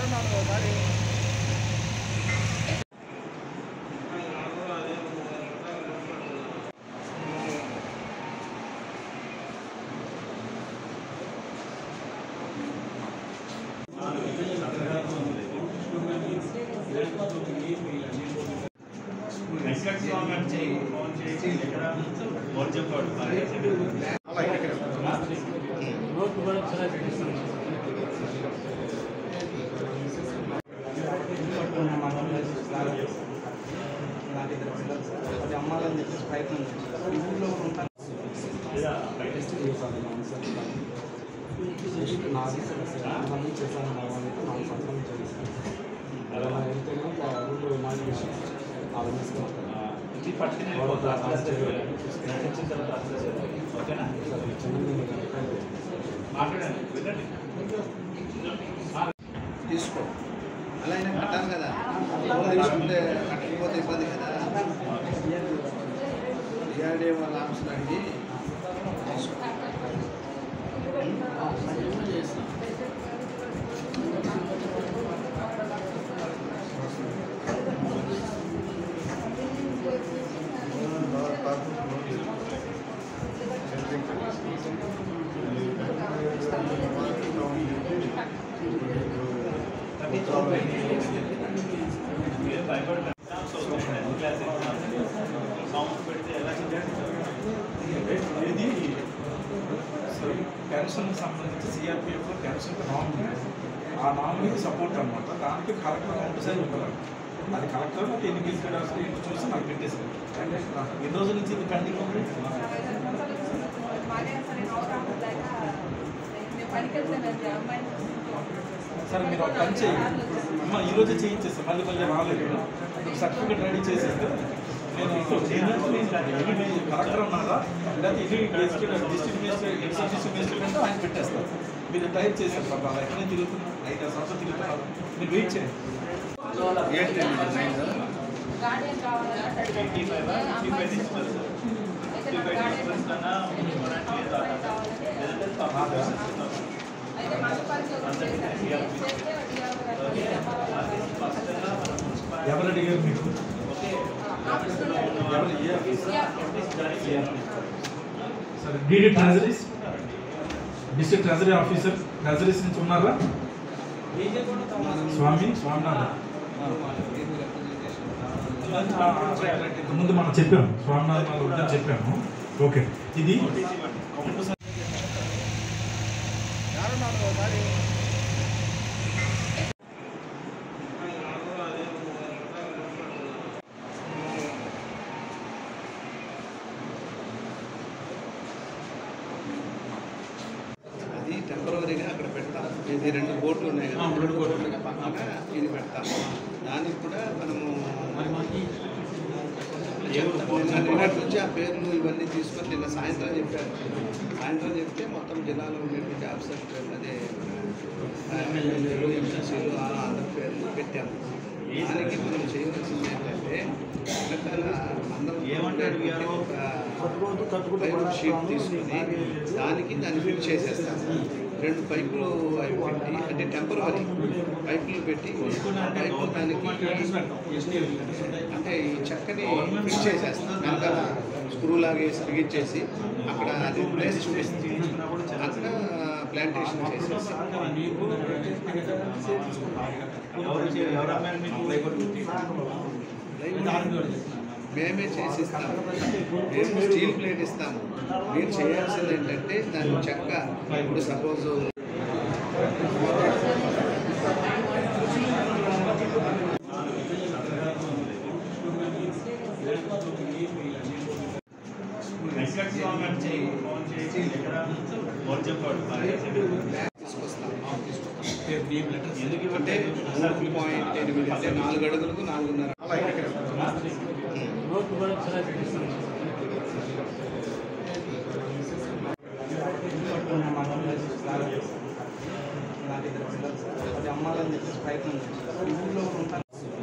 వెంకట స్వామి అంటే ఫోన్ చేసి ఎక్కడ ఫోన్ చెప్పాడు ఇలాంటి ఇద్దరు పిల్లలు సార్ అది అమ్మాలని చెప్పేసి ప్రయత్నం చేశారు ఈ ఊళ్ళో ఉంటాను నాది సంబంధించి చేశాను బాగుంది నాకు సంబంధించి అలా వెళ్తేనే ఊళ్ళో మాది విషయం ఆలోచిస్తున్నాను ఇది పట్టుకుని వెళ్ళిపోతుంది అట్లస్ నటించిన తర్వాత అట్లస్ ఓకేనా మాట్లాడండి వినండి తీసుకో అలా అయినా కట్టాలి కదా లోన్ తీసుకుంటే కట్టకపోతే ఇబ్బంది కదా డిఆర్డీఏ వాళ్ళ ఆఫీస్లో అడిగి తీసుకో మీరు భయపడకండి టెన్త్ క్లాస్ సాంగ్స్ పెడితే ఎలా ఇది పెన్షన్ సంబంధించి సిఆర్పిఎఫ్ పెన్షన్ నామినీ ఆ నామినీకి సపోర్ట్ అనమాట దానికి కలెక్టర్ కంపల్సరీ ఉండాలి అది కలెక్టర్ నాకు ఎన్ని గెలిచాడు అసలు ఏంటి చూసి నాకు పెట్టేసారు ఎన్ని రోజుల నుంచి ఇది పెండింగ్ ఉంది సరే మీరు ఒక పని చేయండి అమ్మ ఈ రోజే చేయించేస్తాను మళ్ళీ మళ్ళీ రాలేదు సర్టిఫికేట్ రెడీ చేసేస్తే నేను కలెక్టర్ ఉన్నారా లేకపోతే ఇది district district magistrate executive magistrate అంటే ఆయన పెట్టేస్తారు మీరు టైప్ చేశారు పాప అలా ఎక్కడైనా తిరుగుతున్నారు ఐదు ఆరు సంవత్సరాలు తిరుగుతున్నారు మీరు వెయిట్ చేయండి ఏంటి mind fifty five fifty five disposals fifty five disposals కన్నా ఎవరు అడిగారు మీకు ఎవరు ఇయ్యారు? సరే DD treasuries district treasury officer treasuries నుంచి ఉన్నారా స్వామి స్వామినాథన్ ముందు మనం చెప్పాము స్వామినాథన్ వాళ్ళు ఉందని చెప్పాము ఓకే ఇది అది టెంపరీగా అక్కడ పెడతాం ఇది రెండు బోట్లు ఉన్నాయి కదా రెండు బోట్లు పక్కన ఇది పెడతాం దానికి కూడా మనము నిన్న నిన్నటి నుంచి ఆ పేర్లు ఇవన్నీ తీసుకొని నిన్న సాయంత్రం చెప్పారు సాయంత్రం చెప్తే మొత్తం జిల్లాలో ఉండేటువంటి ఆఫీసర్ పేర్లు అదే ఎమ్మెల్యేలు ఎంపీసీలు అందరి పేర్లు పెట్టాము దానికి మనం చేయవలసింది ఏంటంటే వెనకాల అందరం ఏమంటాడు వీఆర్ఓ? ఒక ప్లైవుడ్ షీట్ తీసుకొని దానికి దాన్ని ఫిల్ చేసేస్తాం రెండు పైపులు అవి పెట్టి అంటే టెంపరీ పైపులు పెట్టి ఆ పైపు దానికి అంటే ఈ చెక్కని ఫిల్ చేసేస్తాం వెనకాల స్క్రూ లాగేసి బిగించేసి అక్కడ అది ప్లేస్ చూపిస్తుంది అక్కడ ప్లాంటేషన్ చేసేస్తాం ఎవరు చే- ఎవరు అమ్మారు మీకు మేమే చేసి ఇస్తాము మేము స్టీల్ ప్లేట్ ఇస్తాము మీరు చేయాల్సింది ఏంటంటే దాని చెక్క ఇప్పుడు సపోజ్ వెంకట స్వామి అంటే ఫోన్ చేసి ఎక్కడ ఫోన్ చెప్పాడు తీసుకొస్తాం ఎందుకు అంటే ఇవ్వట్లేదు మూడు పాయింట్ ఎనిమిది అంటే నాలుగు అడుగులకు నాలుగున్నర ఇలాంటి ఇద్దరు పిల్లలు సార్ అది అమ్మాలని చెప్పేసి ప్రయత్నం చేశారు ఈ ఊళ్ళో ఉంటాను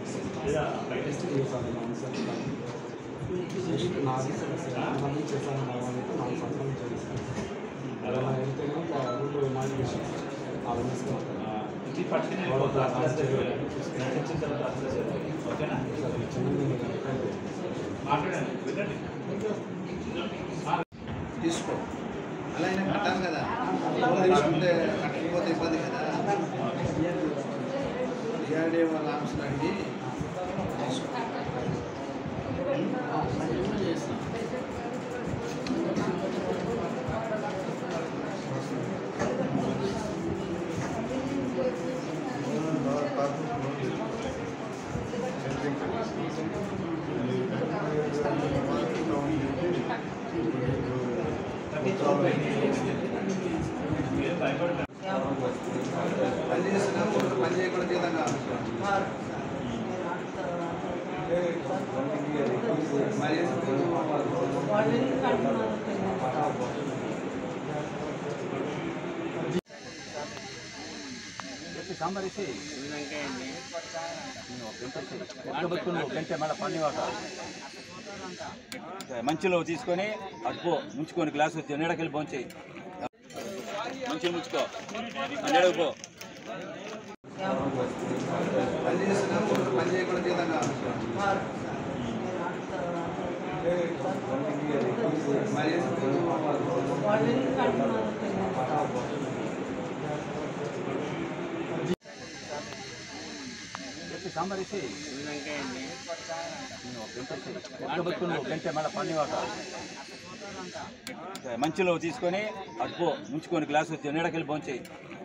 నాది సంబంధించి చేశాను బాగుంది నాకు సంబంధించి అలా వెళ్తేనే ఊళ్ళో మాది విషయం ఆలోచిస్తున్నాను ఇది పట్టుకుని వెళ్ళిపోతుంది అట్లా వచ్చిన తర్వాత అట్లా ఓకేనా మాట్లాడండి వినండి తీసుకో అలా అయినా కట్టాలి కదా లోన్ తీసుకుంటే కట్టకపోతే ఇబ్బంది కదా డిఆర్డీఏ వాళ్ళ ఆఫీస్లో అడిగి తీసుకో పని చేస్తున్నా పని చేయకుండా జీతం కావాలి మరి సాంబార్ గంటే మళ్ళీ పండివాక మంచిలో తీసుకొని అటుపో ముంచుకొని గ్లాస్ వచ్చి నీడకెళ్ళి భోంచేయి మంచిగా ముంచుకో నీడకు పో పని చేస్తున్నా పని చేయకుండా జీతం కావాలి మరి సాంబార్ వేసి గంటే మళ్ళీ పండివాక మంచిలో తీసుకొని అటుపో ముంచుకొని గ్లాస్ వచ్చి నీడకెళ్ళి భోంచేయి